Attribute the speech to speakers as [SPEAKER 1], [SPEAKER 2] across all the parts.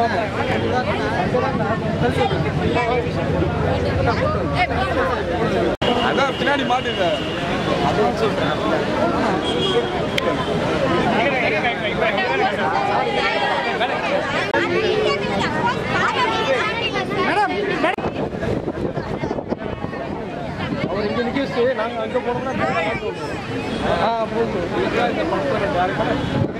[SPEAKER 1] அதான் பின்னாடி மாட்டுங்க அவர் இங்க நிக்க வச்சு நாங்க அங்க போனோம்னா ஆ போகுது இதுதான் இந்த படத்தோட டேரக்டர்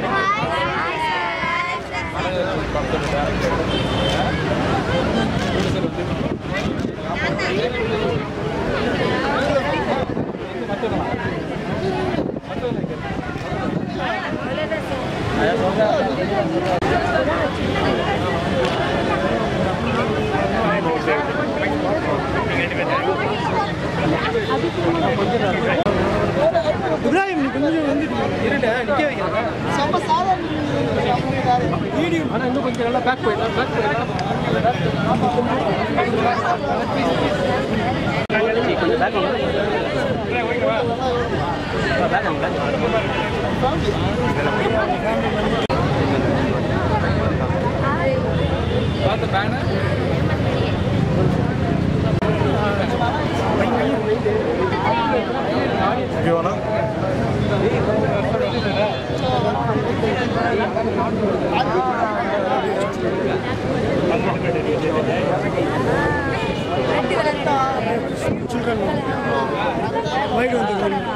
[SPEAKER 1] படத்தோட டேரக்டர்
[SPEAKER 2] இப்ராஹிம் நீ கொஞ்சம் வந்து
[SPEAKER 1] இருங்க நிக்க வைக்கிறேன் வீடியோ ஆனா இன்னும் கொஞ்சம் நல்லா பேக் போயிடலாம் பேக் போயிடலாம் பார்த்து பேனர்
[SPEAKER 3] ஓகேவாண்ணா
[SPEAKER 2] வைடு வந்து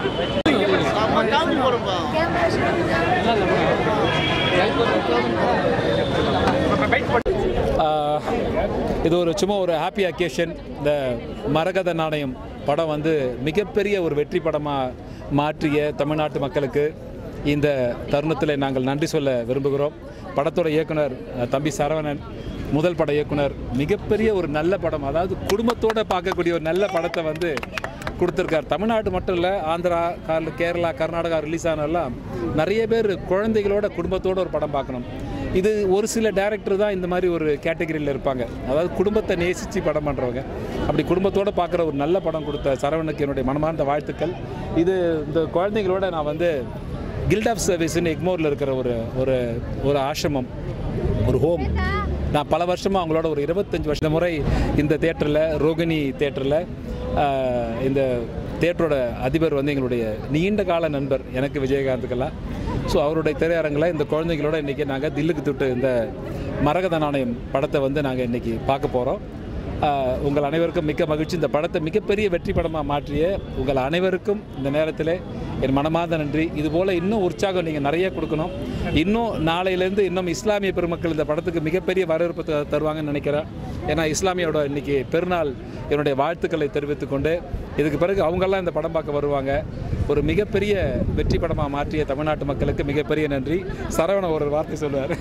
[SPEAKER 4] ஆஹ், இது ஒரு சும்மா ஒரு ஹாப்பி அக்கேஷன் இந்த மரகத நாணயம் படம் வந்து மிகப்பெரிய ஒரு வெற்றி படமாக மாற்றிய தமிழ்நாட்டு மக்களுக்கு இந்த தருணத்தில் நாங்கள் நன்றி சொல்ல விரும்புகிறோம் படத்தோட இயக்குனர் அஹ், தம்பி சரவணன் முதல் பட இயக்குனர் மிகப்பெரிய ஒரு நல்ல படம் அதாவது குடும்பத்தோடு பார்க்கக்கூடிய ஒரு நல்ல படத்தை வந்து கொடுத்துருக்கார் தமிழ்நாடு மட்டும் இல்லை ஆந்திரா கார் கேரளா கர்நாடகா ரிலீஸ் ஆனெல்லாம் நிறைய பேர் குழந்தைகளோட குடும்பத்தோட ஒரு படம் பார்க்கணும் இது ஒரு சில டேரக்டர் தான் இந்த மாதிரி ஒரு கேட்டகரியில் இருப்பாங்க அதாவது குடும்பத்தை நேசித்து படம் பண்ணுறவங்க அப்படி குடும்பத்தோடு பார்க்குற ஒரு நல்ல படம் கொடுத்த சரவணுக்கு என்னுடைய மனமார்ந்த வாழ்த்துக்கள் இது இந்த குழந்தைங்களோட நான் வந்து கில்ட் ஆஃப் சர்வீஸ்னு எக்மோரில் இருக்கிற ஒரு ஒரு ஒரு ஆசிரமம் ஒரு ஹோம் நான் பல வருஷமாக அவங்களோட ஒரு இருபத்தஞ்சி வருஷம் முறை இந்த தேட்டரில் ரோகிணி தேட்டரில் இந்த தேட்டரோட அதிபர் வந்து எங்களுடைய நீண்ட கால நண்பர் எனக்கு விஜயகாந்துக்கெல்லாம் ஸோ அவருடைய திரையரங்கில் இந்த குழந்தைங்களோட இன்றைக்கி நாங்கள் தில்லுக்கு தொட்டு இந்த மரகத நாணயம் படத்தை வந்து நாங்கள் இன்றைக்கி பார்க்க போகிறோம் ஆஹ் உங்கள் அனைவருக்கும் மிக்க மகிழ்ச்சி இந்த படத்தை மிகப்பெரிய வெற்றி படமாக மாற்றிய உங்கள் அனைவருக்கும் இந்த நேரத்தில் என் மனமார்ந்த நன்றி இதுபோல் இன்னும் உற்சாகம் நீங்கள் நிறைய கொடுக்கணும் இன்னும் நாளையிலேருந்து இன்னும் இஸ்லாமிய பெருமக்கள் இந்த படத்துக்கு மிகப்பெரிய வரவேற்பு த- தருவாங்கன்னு நினைக்கிறேன் ஏன்னா இஸ்லாமியோட இன்னைக்கு பெருநாள் என்னுடைய வாழ்த்துக்களை தெரிவித்துக் கொண்டு இதுக்கு பிறகு அவங்கெல்லாம் இந்த படம் பார்க்க வருவாங்க ஒரு மிகப்பெரிய வெற்றி படமாக மாற்றிய தமிழ்நாட்டு மக்களுக்கு மிகப்பெரிய நன்றி சரவண ஒரு வார்த்தை சொல்லுவார்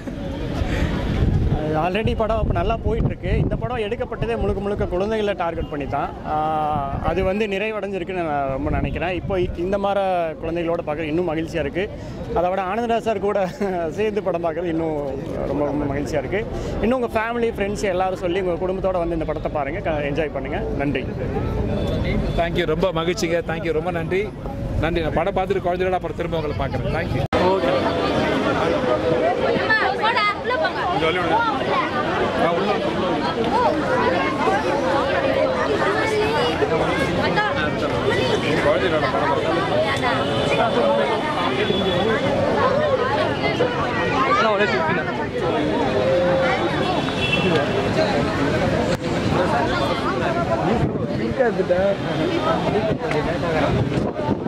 [SPEAKER 2] ஆல்ரெடி படம் இப்போ நல்லா போயிட்டுருக்கு இந்த படம் எடுக்கப்பட்டதே முழுக்க முழுக்க குழந்தைகளை டார்கெட் பண்ணி தான் ஆஹ் அது வந்து நிறைவடைஞ்சிருக்குன்னு நான் ரொம்ப நினைக்கிறேன் இப்போ இந்த மாதிரி குழந்தைகளோட பார்க்குறது இன்னும் மகிழ்ச்சியாக இருக்குது அதை விட ஆனந்தராஜ் சார் கூட சேர்ந்து படம் பார்க்குறது இன்னும் ரொம்ப ரொம்ப மகிழ்ச்சியாக இருக்குது இன்னும் உங்கள் ஃபேமிலி ஃப்ரெண்ட்ஸ் எல்லாரும் சொல்லி உங்கள் குடும்பத்தோடு வந்து இந்த படத்தை பாருங்கள் என்ஜாய் பண்ணுங்கள் நன்றி
[SPEAKER 4] தேங்க்யூ ரொம்ப மகிழ்ச்சிங்க தேங்க்யூ ரொம்ப நன்றி நன்றி நான் படம் பார்த்துட்டு குழந்தையோட அப்புறம் திரும்ப உங்களை பார்க்குறேன் தேங்க்யூ
[SPEAKER 1] குழந்தைகளோட படம் எல்லாம் ஒரே சுற்றின இருக்காதுடா